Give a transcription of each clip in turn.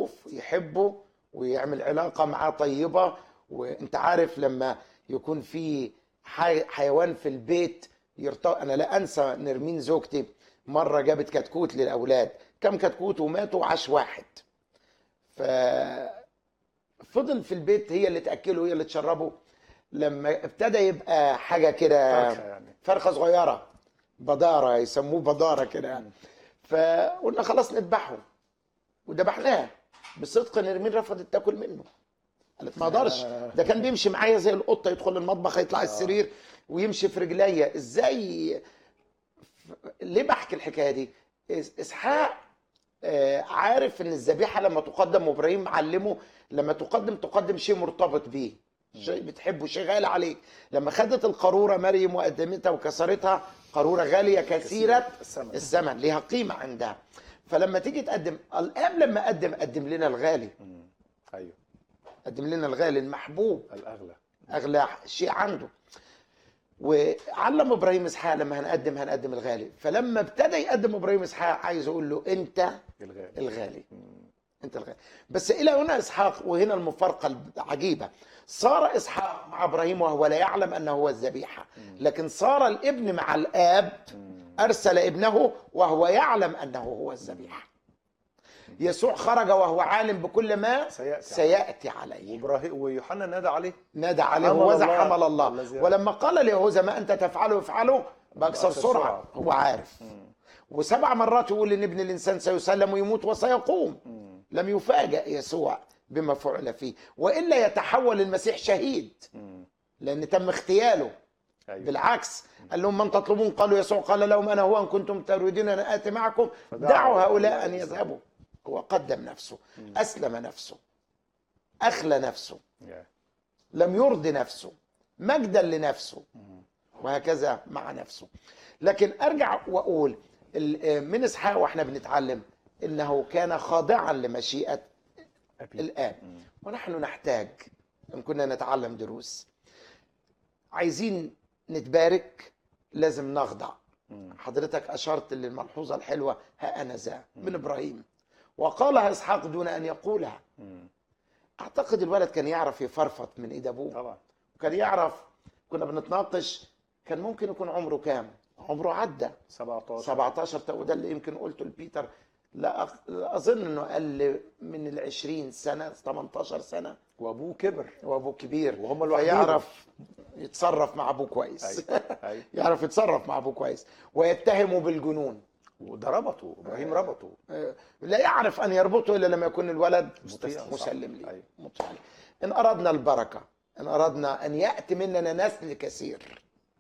خروف يحبه ويعمل علاقة معاه طيبة وانت عارف لما يكون في حي... حيوان في البيت يرت... انا لا انسى نرمين زوجتي مرة جابت كتكوت للاولاد كم كتكوت وماتوا وعاش واحد ف فضل في البيت هي اللي تاكله هي اللي تشربه لما ابتدى يبقى حاجه كده فرخة يعني فرخه صغيره بداره يسموه بداره كده يعني فقلنا خلاص نذبحه وذبحناه بصدق نرمين رفضت تاكل منه قالت ما اقدرش ده كان بيمشي معايا زي القطه يدخل المطبخ يطلع السرير ويمشي في رجليا ازاي ليه بحكي الحكايه دي إس- اسحاق آه، عارف ان الذبيحه لما تقدم وابراهيم معلمه لما تقدم تقدم شيء مرتبط بيه شيء بتحبه شيء غالي عليك لما خدت القاروره مريم وقدمتها وكسرتها قاروره غاليه كثيره الثمن. الثمن ليها قيمه عندها فلما تيجي تقدم الاب لما قدم قدم لنا الغالي مم. ايوه قدم لنا الغالي المحبوب الاغلى اغلى شيء عنده وعلم ابراهيم اسحاق لما هنقدم هنقدم الغالي فلما ابتدى يقدم ابراهيم اسحاق عايز اقول له انت الغالي الغالي مم. انت الغالي بس الى هنا اسحاق وهنا المفارقه العجيبه صار اسحاق مع ابراهيم وهو لا يعلم انه هو الذبيحه لكن صار الابن مع الاب مم. ارسل ابنه وهو يعلم انه هو الذبيحه يسوع خرج وهو عالم بكل ما سيأتي سياتي عليه وابراهيم ويوحنا نادى عليه نادى عليه حمل ووزع الله حمل الله الذي- ولما قال ليهوذا ما انت تفعله افعله باكثر بأكثر سرعه سرعة. هو عارف مم. وسبع مرات يقول ان ابن الانسان سيسلم ويموت وسيقوم مم. لم يفاجأ يسوع بما فعل فيه والا يتحول المسيح شهيد مم. لان تم اغتياله ايوه بالعكس قال لهم من تطلبون قالوا يسوع قال لهم انا هو ان كنتم تريدون ان اتي معكم فدعوا دعوا هؤلاء هؤلاء ان يذهبوا هو قدم نفسه اسلم نفسه اخلى نفسه يا. لم يرضي نفسه مجدا لنفسه مم. وهكذا مع نفسه لكن ارجع واقول ال- من اسحاق واحنا بنتعلم انه كان خاضعا لمشيئه أبي. الاب مم. ونحن نحتاج ان كنا نتعلم دروس عايزين نتبارك لازم نخضع مم. حضرتك اشرت للملحوظه الحلوه ها انا ذا من ابراهيم وقالها اسحاق دون ان يقولها مم. اعتقد الولد كان يعرف يفرفط من ايد ابوه طبعا وكان يعرف كنا بنتناقش كان ممكن يكون عمره كام عمره عدى 17 17 تو ده اللي يمكن قلته لبيتر لا, أخ... لا اظن انه اقل من ال 20 سنه 18 سنه وابوه كبر وابوه كبير وهم لوحدهم. فيعرف يتصرف مع ابوه كويس ايوه ايوه يعرف يتصرف مع ابوه كويس ويتهمه بالجنون وده ربطه ابراهيم ربطه آه، لا يعرف ان يربطه الا لما يكون الولد مستسلم. مسلم ليه أيوة. مطيع ليه. ان اردنا البركه ان اردنا ان ياتي مننا نسل كثير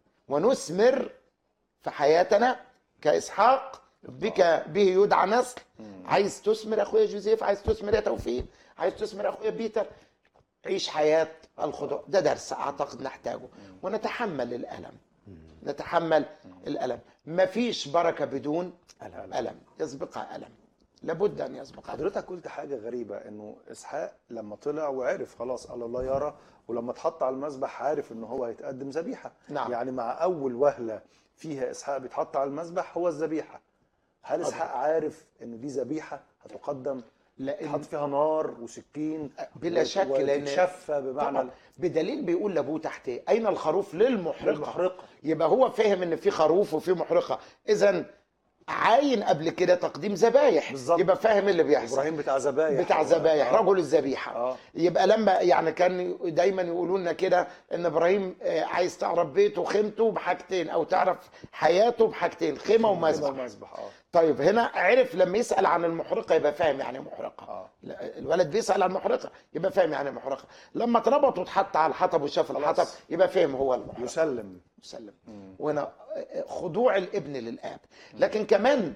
ونثمر في حياتنا كاسحاق بك به يدعى نسل عايز تثمر اخويا جوزيف عايز تثمر يا توفيق عايز تثمر اخويا بيتر عيش حياه الخضوع ده درس اعتقد نحتاجه ونتحمل الالم نتحمل الالم مفيش بركه بدون ألم. الم يسبقها الم لابد ان يسبقها حضرتك قلت حاجة غريبة انه اسحاق لما طلع وعرف خلاص قال الله يرى ولما اتحط على المذبح عارف ان هو هيتقدم ذبيحة نعم. يعني مع اول وهلة فيها اسحاق بيتحط على المذبح هو الذبيحة هل اسحاق عارف ان دي ذبيحة هتقدم لان يتحط فيها نار وسكين بلا شك لان وتتشفى بمعنى طبعا بدليل بيقول لابوه تحت إيه؟ اين الخروف للمحرقه المحرقة يبقى هو فهم ان في خروف وفي محرقه اذا عاين قبل كده تقديم ذبايح بالظبط. يبقى فاهم اللي بيحصل ابراهيم بتاع ذبايح بتاع ذبايح آه. رجل الذبيحه اه يبقى لما يعني كان دايما يقولوا لنا كده ان ابراهيم آه، عايز تعرف بيته وخيمته بحاجتين او تعرف حياته بحاجتين خيمه ومذبح ومذبح اه طيب هنا عرف لما يسال عن المحرقه يبقى فاهم يعني إيه محرقه اه لا، الولد بيسال عن المحرقه يبقى فاهم يعني إيه محرقه لما اتربط واتحط على الحطب وشاف خلاص. الحطب يبقى فاهم هو المحرقه يسلم مسلم مم. وهنا خضوع الابن للاب لكن كمان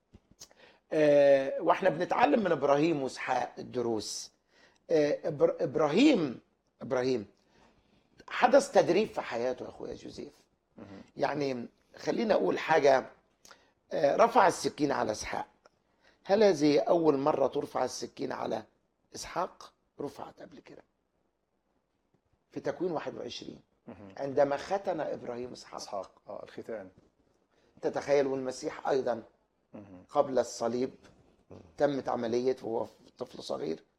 آه، واحنا بنتعلم من ابراهيم واسحاق الدروس آه، إبر- ابراهيم ابراهيم حدث تدريب في حياته يا اخويا جوزيف مم. يعني خلينا اقول حاجه آه، رفع السكين على اسحاق هل هذه اول مره ترفع السكين على اسحاق رفعت قبل كده في تكوين 21 مم. عندما ختن ابراهيم اسحاق اسحاق اه الختان تتخيل والمسيح ايضا مم. قبل الصليب تمت عمليه وهو في طفل صغير